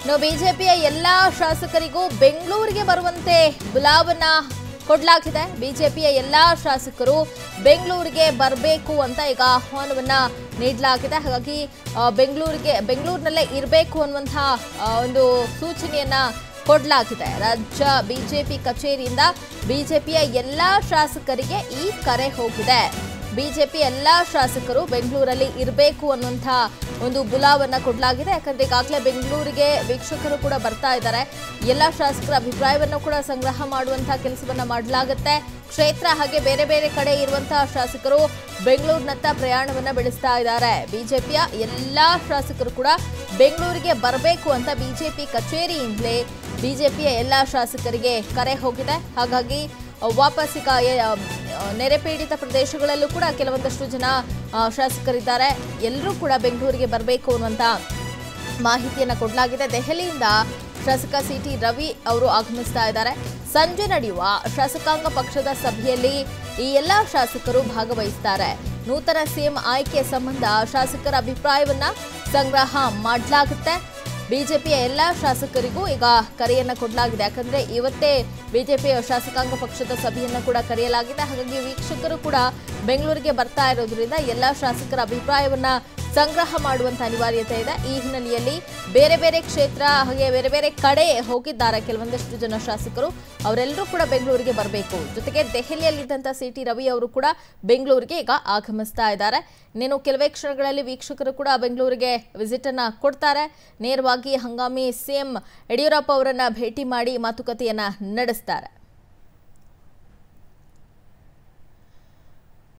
ಇನ್ನು ಬಿಜೆಪಿಯ ಎಲ್ಲಾ ಶಾಸಕರಿಗೂ ಬೆಂಗಳೂರಿಗೆ ಬರುವಂತೆ ಬುಲಾವನ್ನ ಕೊಡಲಾಗಿದೆ ಬಿಜೆಪಿಯ ಎಲ್ಲಾ ಶಾಸಕರು ಬೆಂಗಳೂರಿಗೆ ಬರಬೇಕು ಅಂತ ಈಗ ಆಹ್ವಾನವನ್ನ ನೀಡಲಾಗಿದೆ ಹಾಗಾಗಿ ಆ, ಬೆಂಗಳೂರಿಗೆ ಬೆಂಗಳೂರಿನಲ್ಲೇ ಇರಬೇಕು ಅನ್ನುವಂತಹ ಆ, ಒಂದು ಸೂಚನೆಯನ್ನ ಕೊಡಲಾಗಿದೆ ರಾಜ್ಯ ಬಿಜೆಪಿ ಕಚೇರಿಯಿಂದ ಬಿಜೆಪಿಯ ಎಲ್ಲಾ ಶಾಸಕರಿಗೆ ಈ ಕರೆ ಹೋಗಿದೆ ಬಿಜೆಪಿ ಎಲ್ಲಾ ಶಾಸಕರು ಬೆಂಗಳೂರಲ್ಲಿ ಇರಬೇಕು ಅನ್ನುವಂಥ ಒಂದು ಬುಲಾವನ್ನ ಕೊಡಲಾಗಿದೆ ಯಾಕಂದ್ರೆ ಈಗಾಗಲೇ ಬೆಂಗಳೂರಿಗೆ ವೀಕ್ಷಕರು ಕೂಡ ಬರ್ತಾ ಇದ್ದಾರೆ ಎಲ್ಲ ಶಾಸಕರ ಅಭಿಪ್ರಾಯವನ್ನು ಕೂಡ ಸಂಗ್ರಹ ಮಾಡುವಂತಹ ಕೆಲಸವನ್ನ ಮಾಡಲಾಗುತ್ತೆ ಕ್ಷೇತ್ರ ಹಾಗೆ ಬೇರೆ ಬೇರೆ ಕಡೆ ಇರುವಂತಹ ಶಾಸಕರು ಬೆಂಗಳೂರಿನತ್ತ ಪ್ರಯಾಣವನ್ನ ಬೆಳೆಸ್ತಾ ಇದ್ದಾರೆ ಬಿಜೆಪಿಯ ಎಲ್ಲಾ ಶಾಸಕರು ಕೂಡ ಬೆಂಗಳೂರಿಗೆ ಬರಬೇಕು ಅಂತ ಬಿಜೆಪಿ ಕಚೇರಿಯಿಂದಲೇ ಬಿಜೆಪಿಯ ಎಲ್ಲಾ ಶಾಸಕರಿಗೆ ಕರೆ ಹೋಗಿದೆ ಹಾಗಾಗಿ ವಾಪಸ್ ಈಗ ಎ- ಆ, ನೆರೆ ಪೀಡಿತ ಪ್ರದೇಶಗಳಲ್ಲೂ ಕೂಡ ಕೆಲವೊಂದಷ್ಟು ಜನ ಆ, ಶಾಸಕರಿದ್ದಾರೆ ಎಲ್ಲರೂ ಕೂಡ ಬೆಂಗಳೂರಿಗೆ ಬರಬೇಕು ಅನ್ನುವಂಥ ಮಾಹಿತಿಯನ್ನು ಕೊಡಲಾಗಿದೆ ದೆಹಲಿಯಿಂದ ಶಾಸಕ ಸಿ ಟಿ ರವಿ ಅವರು ಆಗಮಿಸ್ತಾ ಇದ್ದಾರೆ ಸಂಜೆ ನಡೆಯುವ ಶಾಸಕಾಂಗ ಪಕ್ಷದ ಸಭೆಯಲ್ಲಿ ಈ ಎಲ್ಲ ಶಾಸಕರು ಭಾಗವಹಿಸ್ತಾರೆ ನೂತನ ಸಿಎಂ ಆಯ್ಕೆ ಸಂಬಂಧ ಶಾಸಕರ ಅಭಿಪ್ರಾಯವನ್ನ ಸಂಗ್ರಹ ಮಾಡಲಾಗುತ್ತೆ ಬಿಜೆಪಿಯ ಎಲ್ಲ ಶಾಸಕರಿಗೂ ಈಗ ಕರೆಯನ್ನ ಕೊಡಲಾಗಿದೆ ಯಾಕಂದ್ರೆ ಇವತ್ತೇ ಬಿಜೆಪಿಯ ಶಾಸಕಾಂಗ ಪಕ್ಷದ ಸಭೆಯನ್ನ ಕೂಡ ಕರೆಯಲಾಗಿದೆ ಹಾಗಾಗಿ ವೀಕ್ಷಕರು ಕೂಡ ಬೆಂಗಳೂರಿಗೆ ಬರ್ತಾ ಇರೋದ್ರಿಂದ ಎಲ್ಲ ಶಾಸಕರ ಅಭಿಪ್ರಾಯವನ್ನ ಸಂಗ್ರಹ ಮಾಡುವಂತ ಅನಿವಾರ್ಯತೆ ಇದೆ ಈ ಹಿನ್ನೆಲೆಯಲ್ಲಿ ಬೇರೆ ಬೇರೆ ಕ್ಷೇತ್ರ ಹಾಗೆ ಬೇರೆ ಬೇರೆ ಕಡೆ ಹೋಗಿದ್ದಾರೆ ಕೆಲವೊಂದಷ್ಟು ಜನ ಶಾಸಕರು ಅವರೆಲ್ಲರೂ ಕೂಡ ಬೆಂಗಳೂರಿಗೆ ಬರಬೇಕು ಜೊತೆಗೆ ದೆಹಲಿಯಲ್ಲಿದ್ದಂಥ ಸಿ ಟಿ ರವಿ ಅವರು ಕೂಡ ಬೆಂಗಳೂರಿಗೆ ಈಗ ಆಗಮಿಸ್ತಾ ಇದ್ದಾರೆ ಇನ್ನೇನು ಕೆಲವೇ ಕ್ಷಣಗಳಲ್ಲಿ ವೀಕ್ಷಕರು ಕೂಡ ಬೆಂಗಳೂರಿಗೆ ವಿಸಿಟ್ ಅನ್ನ ಕೊಡ್ತಾರೆ ನೇರವಾಗಿ ಹಂಗಾಮಿ ಸಿಎಂ ಯಡಿಯೂರಪ್ಪ ಅವರನ್ನ ಭೇಟಿ ಮಾಡಿ ಮಾತುಕತೆಯನ್ನ ನಡೆಸ್ತಾರೆ